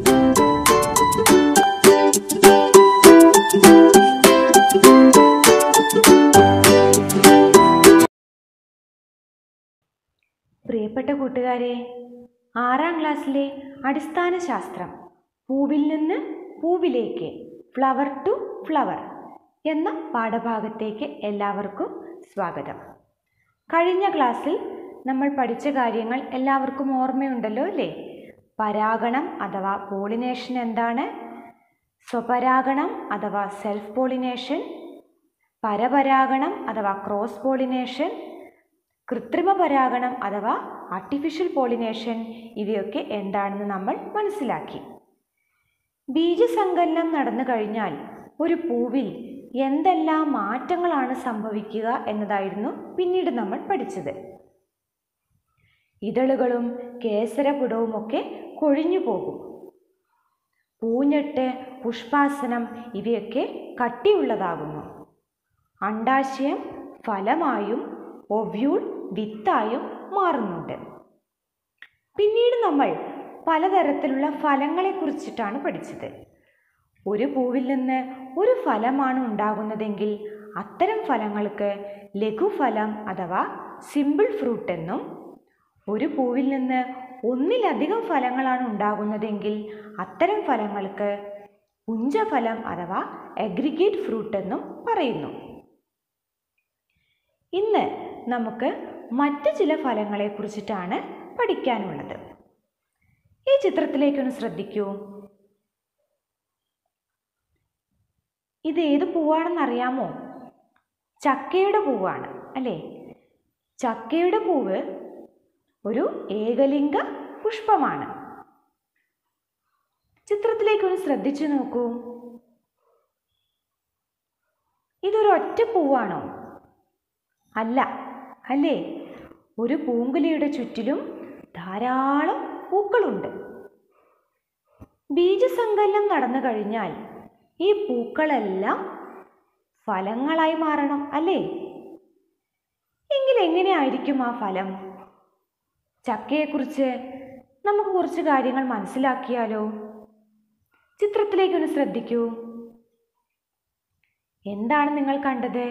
പ്രിയപ്പെട്ട കൂട്ടുകാരെ ആറാം ക്ലാസ്സിലെ അടിസ്ഥാന ശാസ്ത്രം പൂവിൽ നിന്ന് പൂവിലേക്ക് ഫ്ലവർ ടു ഫ്ലവർ എന്ന പാഠഭാഗത്തേക്ക് എല്ലാവർക്കും സ്വാഗതം കഴിഞ്ഞ ക്ലാസ്സിൽ നമ്മൾ പഠിച്ച കാര്യങ്ങൾ എല്ലാവർക്കും ഓർമ്മയുണ്ടല്ലോ അല്ലേ പരാഗണം അഥവാ പോളിനേഷൻ എന്താണ് സ്വപരാഗണം അഥവാ സെൽഫ് പോളിനേഷൻ പരപരാഗണം അഥവാ ക്രോസ് പോളിനേഷൻ കൃത്രിമ പരാഗണം അഥവാ ആർട്ടിഫിഷ്യൽ പോളിനേഷൻ ഇവയൊക്കെ എന്താണെന്ന് നമ്മൾ മനസ്സിലാക്കി ബീജസങ്കലനം നടന്നു കഴിഞ്ഞാൽ ഒരു പൂവിൽ എന്തെല്ലാം മാറ്റങ്ങളാണ് സംഭവിക്കുക എന്നതായിരുന്നു പിന്നീട് നമ്മൾ പഠിച്ചത് ഇതളുകളും കേസരപുടവുമൊക്കെ കൊഴിഞ്ഞു പോകും പൂഞ്ഞെട്ട് പുഷ്പാസനം ഇവയൊക്കെ കട്ടിയുള്ളതാകുന്നു അണ്ടാശയം ഫലമായും ഒവ്യൂൾ വിത്തായും മാറുന്നുണ്ട് പിന്നീട് നമ്മൾ പലതരത്തിലുള്ള ഫലങ്ങളെക്കുറിച്ചിട്ടാണ് പഠിച്ചത് ഒരു പൂവിൽ നിന്ന് ഒരു ഫലമാണ് ഉണ്ടാകുന്നതെങ്കിൽ അത്തരം ഫലങ്ങൾക്ക് ലഘുഫലം അഥവാ സിമ്പിൾ ഫ്രൂട്ട് എന്നും ഒരു പൂവിൽ നിന്ന് ഒന്നിലധികം ഫലങ്ങളാണ് ഉണ്ടാകുന്നതെങ്കിൽ അത്തരം ഫലങ്ങൾക്ക് പുഞ്ചഫലം അഥവാ അഗ്രിഗേറ്റ് ഫ്രൂട്ട് എന്നും പറയുന്നു ഇന്ന് നമുക്ക് മറ്റ് ചില ഫലങ്ങളെ കുറിച്ചിട്ടാണ് പഠിക്കാനുള്ളത് ഈ ചിത്രത്തിലേക്കൊന്ന് ശ്രദ്ധിക്കൂ ഇത് ഏത് പൂവാണെന്നറിയാമോ ചക്കയുടെ പൂവാണ് അല്ലേ ചക്കയുടെ പൂവ് ഒരു ഏകലിംഗ പുഷ്പമാണ് ചിത്രത്തിലേക്കൊന്ന് ശ്രദ്ധിച്ചു നോക്കൂ ഇതൊരു ഒറ്റ പൂവാണോ അല്ല അല്ലേ ഒരു പൂങ്കുലയുടെ ചുറ്റിലും ധാരാളം പൂക്കളുണ്ട് ബീജസങ്കലനം നടന്നു കഴിഞ്ഞാൽ ഈ പൂക്കളെല്ലാം ഫലങ്ങളായി മാറണം അല്ലേ എങ്കിൽ എങ്ങനെയായിരിക്കും ആ ഫലം ചക്കയെക്കുറിച്ച് നമുക്ക് കുറച്ച് കാര്യങ്ങൾ മനസ്സിലാക്കിയാലോ ചിത്രത്തിലേക്കൊന്ന് ശ്രദ്ധിക്കൂ എന്താണ് നിങ്ങൾ കണ്ടത്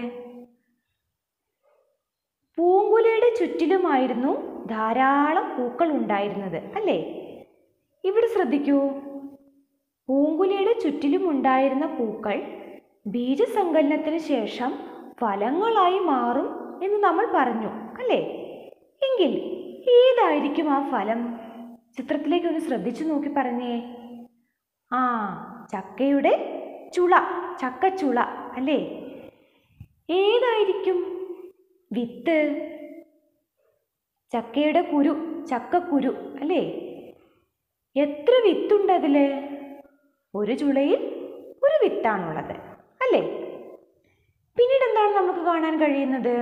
പൂങ്കുലയുടെ ചുറ്റിലുമായിരുന്നു ധാരാളം പൂക്കൾ ഉണ്ടായിരുന്നത് അല്ലേ ഇവിടെ ശ്രദ്ധിക്കൂ പൂങ്കുലയുടെ ചുറ്റിലും ഉണ്ടായിരുന്ന പൂക്കൾ ബീജസങ്കലനത്തിന് ശേഷം ഫലങ്ങളായി മാറും എന്ന് നമ്മൾ പറഞ്ഞു അല്ലേ എങ്കിൽ ഏതായിരിക്കും ആ ഫലം ചിത്രത്തിലേക്ക് ഒന്ന് ശ്രദ്ധിച്ചു നോക്കി പറഞ്ഞേ ആ ചക്കയുടെ ചുള ചക്കച്ചുള അല്ലേ ഏതായിരിക്കും വിത്ത് ചക്കയുടെ കുരു ചക്കക്കുരു അല്ലേ എത്ര വിത്തുണ്ട് അതിൽ ഒരു ചുളയിൽ ഒരു വിത്താണുള്ളത് അല്ലേ പിന്നീട് എന്താണ് നമുക്ക് കാണാൻ കഴിയുന്നത്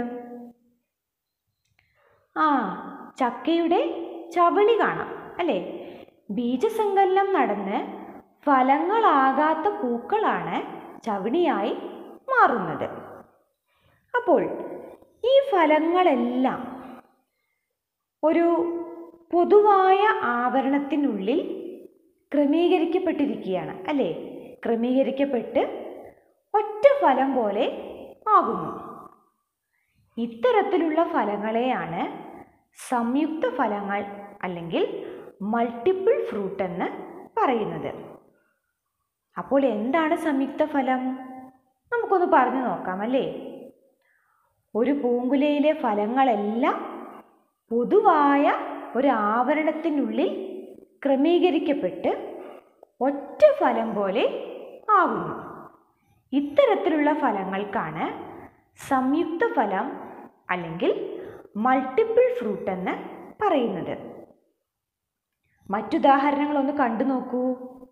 ആ ചക്കയുടെ ചവണി കാണാം അല്ലേ ബീജസങ്കലനം നടന്ന് ഫലങ്ങളാകാത്ത പൂക്കളാണ് ചവണിയായി മാറുന്നത് അപ്പോൾ ഈ ഫലങ്ങളെല്ലാം ഒരു പൊതുവായ ആവരണത്തിനുള്ളിൽ ക്രമീകരിക്കപ്പെട്ടിരിക്കുകയാണ് അല്ലേ ക്രമീകരിക്കപ്പെട്ട് ഒറ്റ ഫലം പോലെ ആകുന്നു ഇത്തരത്തിലുള്ള ഫലങ്ങളെയാണ് സംയുക്ത ഫലങ്ങൾ അല്ലെങ്കിൽ മൾട്ടിപ്പിൾ ഫ്രൂട്ട് എന്ന് പറയുന്നത് അപ്പോൾ എന്താണ് സംയുക്ത ഫലം നമുക്കൊന്ന് പറഞ്ഞു നോക്കാം അല്ലേ ഒരു പൂങ്കുലയിലെ ഫലങ്ങളെല്ലാം പൊതുവായ ഒരു ആവരണത്തിനുള്ളിൽ ക്രമീകരിക്കപ്പെട്ട് ഒറ്റ ഫലം പോലെ ആകുന്നു ഇത്തരത്തിലുള്ള ഫലങ്ങൾക്കാണ് സംയുക്ത ഫലം അല്ലെങ്കിൽ മൾട്ടിപ്പിൾ ഫ്രൂട്ട് എന്ന് പറയുന്നത് മറ്റുദാഹരണങ്ങളൊന്ന് കണ്ടു നോക്കൂ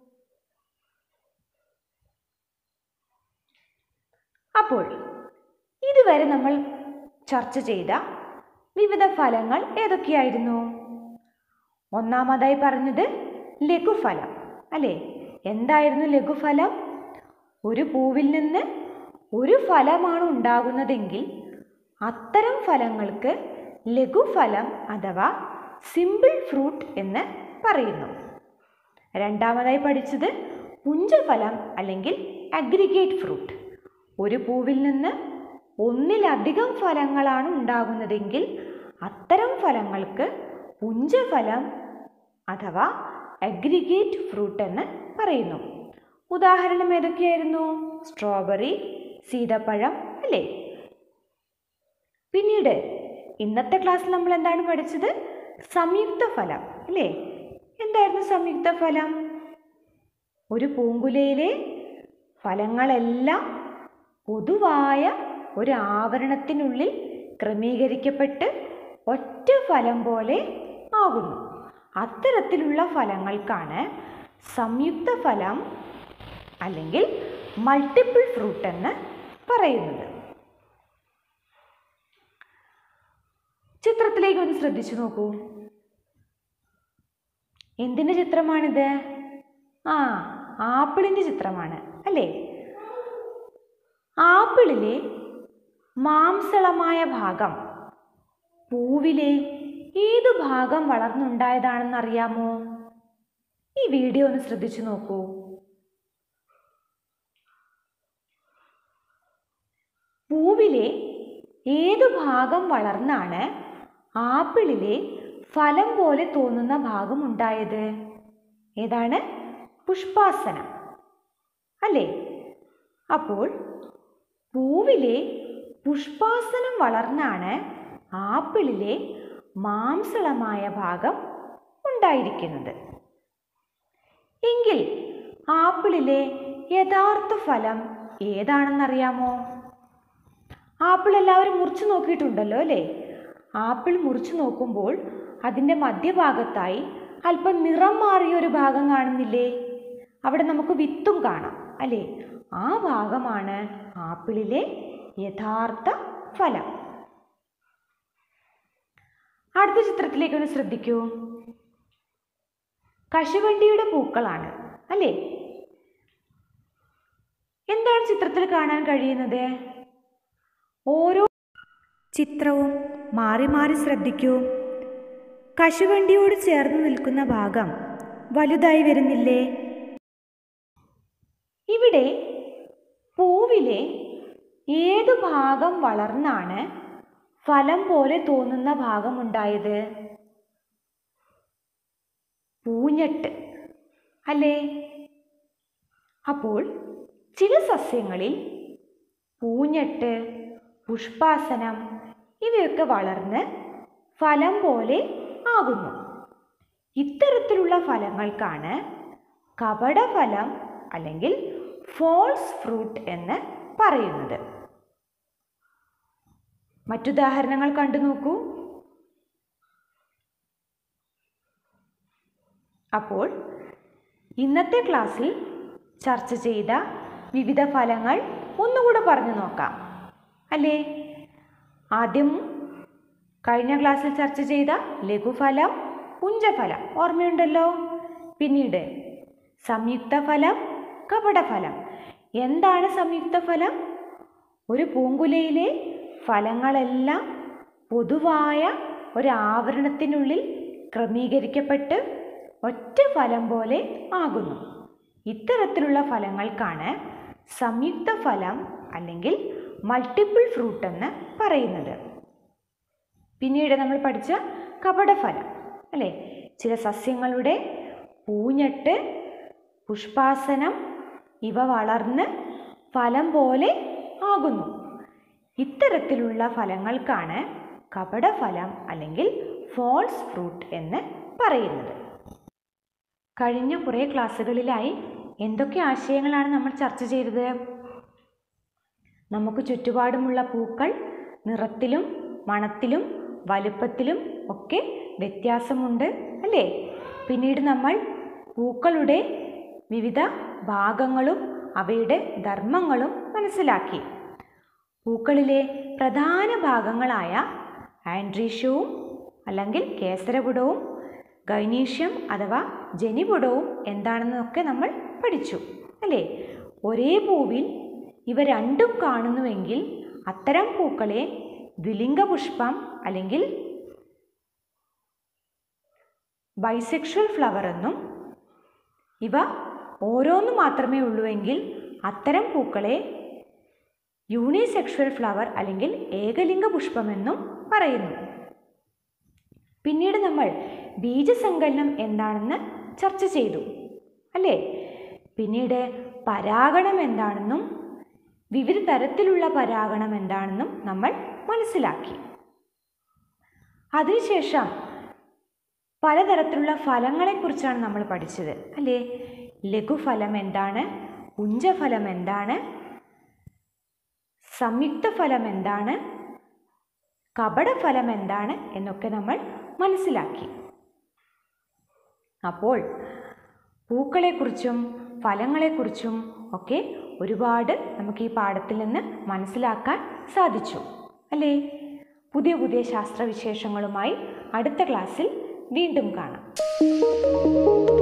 അപ്പോൾ ഇതുവരെ നമ്മൾ ചർച്ച ചെയ്ത വിവിധ ഫലങ്ങൾ ഏതൊക്കെയായിരുന്നു ഒന്നാമതായി പറഞ്ഞത് ലഘുഫലം അല്ലേ എന്തായിരുന്നു ലഘുഫലം ഒരു പൂവിൽ നിന്ന് ഒരു ഫലമാണ് ഉണ്ടാകുന്നതെങ്കിൽ അത്തരം ഫലങ്ങൾക്ക് ലഘുഫലം അഥവാ സിമ്പിൾ ഫ്രൂട്ട് എന്ന് പറയുന്നു രണ്ടാമതായി പഠിച്ചത് പുഞ്ചഫലം അല്ലെങ്കിൽ അഗ്രിഗേറ്റ് ഫ്രൂട്ട് ഒരു പൂവിൽ നിന്ന് ഒന്നിലധികം ഫലങ്ങളാണ് ഉണ്ടാകുന്നതെങ്കിൽ അത്തരം ഫലങ്ങൾക്ക് പുഞ്ചഫലം അഥവാ അഗ്രിഗേറ്റ് ഫ്രൂട്ട് എന്ന് പറയുന്നു ഉദാഹരണം ഏതൊക്കെയായിരുന്നു സ്ട്രോബെറി സീതപ്പഴം അല്ലേ പിന്നീട് ഇന്നത്തെ ക്ലാസ്സിൽ നമ്മൾ എന്താണ് പഠിച്ചത് സംയുക്ത ഫലം അല്ലേ എന്തായിരുന്നു സംയുക്ത ഫലം ഒരു പൂങ്കുലയിലെ ഫലങ്ങളെല്ലാം പൊതുവായ ഒരു ആവരണത്തിനുള്ളിൽ ക്രമീകരിക്കപ്പെട്ട് ഒറ്റ ഫലം പോലെ ആകുന്നു അത്തരത്തിലുള്ള ഫലങ്ങൾക്കാണ് സംയുക്ത ഫലം അല്ലെങ്കിൽ മൾട്ടിപ്പിൾ ഫ്രൂട്ട് എന്ന് പറയുന്നത് ചിത്രത്തിലേക്ക് ഒന്ന് ശ്രദ്ധിച്ചു നോക്കൂ എന്തിൻ്റെ ചിത്രമാണിത് ആ ആപ്പിളിൻ്റെ ചിത്രമാണ് അല്ലേ ആപ്പിളിലെ മാംസളമായ ഭാഗം പൂവിലെ ഏതു ഭാഗം വളർന്നുണ്ടായതാണെന്ന് അറിയാമോ ഈ വീഡിയോ ഒന്ന് ശ്രദ്ധിച്ചു നോക്കൂ പൂവിലെ ഏതു ഭാഗം വളർന്നാണ് ആപ്പിളിലെ ഫലം പോലെ തോന്നുന്ന ഭാഗം ഉണ്ടായത് ഏതാണ് പുഷ്പാസനം അല്ലേ അപ്പോൾ പൂവിലെ പുഷ്പാസനം വളർന്നാണ് ആപ്പിളിലെ മാംസളമായ ഭാഗം ഉണ്ടായിരിക്കുന്നത് എങ്കിൽ ആപ്പിളിലെ യഥാർത്ഥ ഫലം ഏതാണെന്നറിയാമോ ആപ്പിൾ എല്ലാവരും മുറിച്ചു നോക്കിയിട്ടുണ്ടല്ലോ അല്ലേ ആപ്പിൾ മുറിച്ചു നോക്കുമ്പോൾ അതിൻ്റെ മധ്യഭാഗത്തായി അല്പം നിറം മാറിയ ഒരു ഭാഗം കാണുന്നില്ലേ അവിടെ നമുക്ക് വിത്തും കാണാം അല്ലേ ആ ഭാഗമാണ് ആപ്പിളിലെ യഥാർത്ഥ ഫലം അടുത്ത ചിത്രത്തിലേക്ക് ഒന്ന് ശ്രദ്ധിക്കൂ കശുവണ്ടിയുടെ പൂക്കളാണ് അല്ലേ എന്താണ് ചിത്രത്തിൽ കാണാൻ കഴിയുന്നത് ഓരോ ചിത്രവും മാറി മാറി ശ്രദ്ധിക്കൂ കശുവണ്ടിയോട് ചേർന്ന് നിൽക്കുന്ന ഭാഗം വലുതായി വരുന്നില്ലേ ഇവിടെ പൂവിലെ ഏതു ഭാഗം വളർന്നാണ് ഫലം പോലെ തോന്നുന്ന ഭാഗമുണ്ടായത് പൂഞ്ഞെട്ട് അല്ലേ അപ്പോൾ ചില സസ്യങ്ങളിൽ പൂഞ്ഞെട്ട് പുഷ്പാസനം ഇവയൊക്കെ വളർന്ന് ഫലം പോലെ ആകുന്നു ഇത്തരത്തിലുള്ള ഫലങ്ങൾക്കാണ് കപടഫലം അല്ലെങ്കിൽ ഫോൾസ് ഫ്രൂട്ട് എന്ന് പറയുന്നത് മറ്റുദാഹരണങ്ങൾ കണ്ടു നോക്കൂ അപ്പോൾ ഇന്നത്തെ ക്ലാസ്സിൽ ചർച്ച ചെയ്ത വിവിധ ഫലങ്ങൾ ഒന്നുകൂടെ പറഞ്ഞു നോക്കാം അല്ലേ ആദ്യം കഴിഞ്ഞ ക്ലാസ്സിൽ ചർച്ച ചെയ്ത ലഘുഫലം പുഞ്ചഫലം ഓർമ്മയുണ്ടല്ലോ പിന്നീട് സംയുക്ത ഫലം കപടഫലം എന്താണ് സംയുക്ത ഫലം ഒരു പൂങ്കുലയിലെ ഫലങ്ങളെല്ലാം പൊതുവായ ഒരു ആവരണത്തിനുള്ളിൽ ക്രമീകരിക്കപ്പെട്ട് ഒറ്റ ഫലം പോലെ ആകുന്നു ഇത്തരത്തിലുള്ള ഫലങ്ങൾക്കാണ് സംയുക്ത ഫലം അല്ലെങ്കിൽ മൾട്ടിപ്പിൾ ഫ്രൂട്ട് എന്ന് പറയുന്നത് പിന്നീട് നമ്മൾ പഠിച്ച കപടഫലം അല്ലേ ചില സസ്യങ്ങളുടെ പൂഞ്ഞെട്ട് പുഷ്പാസനം ഇവ വളർന്ന് ഫലം പോലെ ആകുന്നു ഇത്തരത്തിലുള്ള ഫലങ്ങൾക്കാണ് കപടഫലം അല്ലെങ്കിൽ ഫോൾസ് ഫ്രൂട്ട് എന്ന് പറയുന്നത് കഴിഞ്ഞ കുറേ ക്ലാസ്സുകളിലായി എന്തൊക്കെ ആശയങ്ങളാണ് നമ്മൾ ചർച്ച ചെയ്തത് നമുക്ക് ചുറ്റുപാടുമുള്ള പൂക്കൾ നിറത്തിലും മണത്തിലും വലുപ്പത്തിലും ഒക്കെ വ്യത്യാസമുണ്ട് അല്ലേ പിന്നീട് നമ്മൾ പൂക്കളുടെ വിവിധ ഭാഗങ്ങളും അവയുടെ ധർമ്മങ്ങളും മനസ്സിലാക്കി പൂക്കളിലെ പ്രധാന ഭാഗങ്ങളായ ആൻഡ്രീഷ്യവും അല്ലെങ്കിൽ കേസരപുടവും ഗൈനീഷ്യം അഥവാ ജനിപുടവും എന്താണെന്നൊക്കെ നമ്മൾ പഠിച്ചു അല്ലേ ഒരേ പൂവിൽ ഇവ രണ്ടും കാണുന്നുവെങ്കിൽ അത്തരം പൂക്കളെ ദ്വിലിംഗ പുഷ്പം അല്ലെങ്കിൽ ബൈസെക്ഷൽ ഫ്ലവർ എന്നും ഇവ ഓരോന്ന് മാത്രമേ ഉള്ളൂവെങ്കിൽ അത്തരം പൂക്കളെ യൂണിസെക്ഷൽ ഫ്ലവർ അല്ലെങ്കിൽ ഏകലിംഗ പുഷ്പമെന്നും പറയുന്നു പിന്നീട് നമ്മൾ ബീജസങ്കലനം എന്താണെന്ന് ചർച്ച ചെയ്തു അല്ലേ പിന്നീട് പരാഗണം എന്താണെന്നും വിവിധ തരത്തിലുള്ള പരാഗണം എന്താണെന്നും നമ്മൾ മനസ്സിലാക്കി അതിനുശേഷം പലതരത്തിലുള്ള ഫലങ്ങളെക്കുറിച്ചാണ് നമ്മൾ പഠിച്ചത് അല്ലേ ലഘുഫലം എന്താണ് പുഞ്ചഫലം എന്താണ് സംയുക്ത ഫലം എന്താണ് കപടഫലം എന്താണ് എന്നൊക്കെ നമ്മൾ മനസ്സിലാക്കി അപ്പോൾ പൂക്കളെക്കുറിച്ചും ഫലങ്ങളെക്കുറിച്ചും ഒക്കെ ഒരുപാട് നമുക്ക് ഈ പാഠത്തിൽ നിന്ന് മനസ്സിലാക്കാൻ സാധിച്ചു അല്ലേ പുതിയ പുതിയ ശാസ്ത്രവിശേഷങ്ങളുമായി അടുത്ത ക്ലാസ്സിൽ വീണ്ടും കാണാം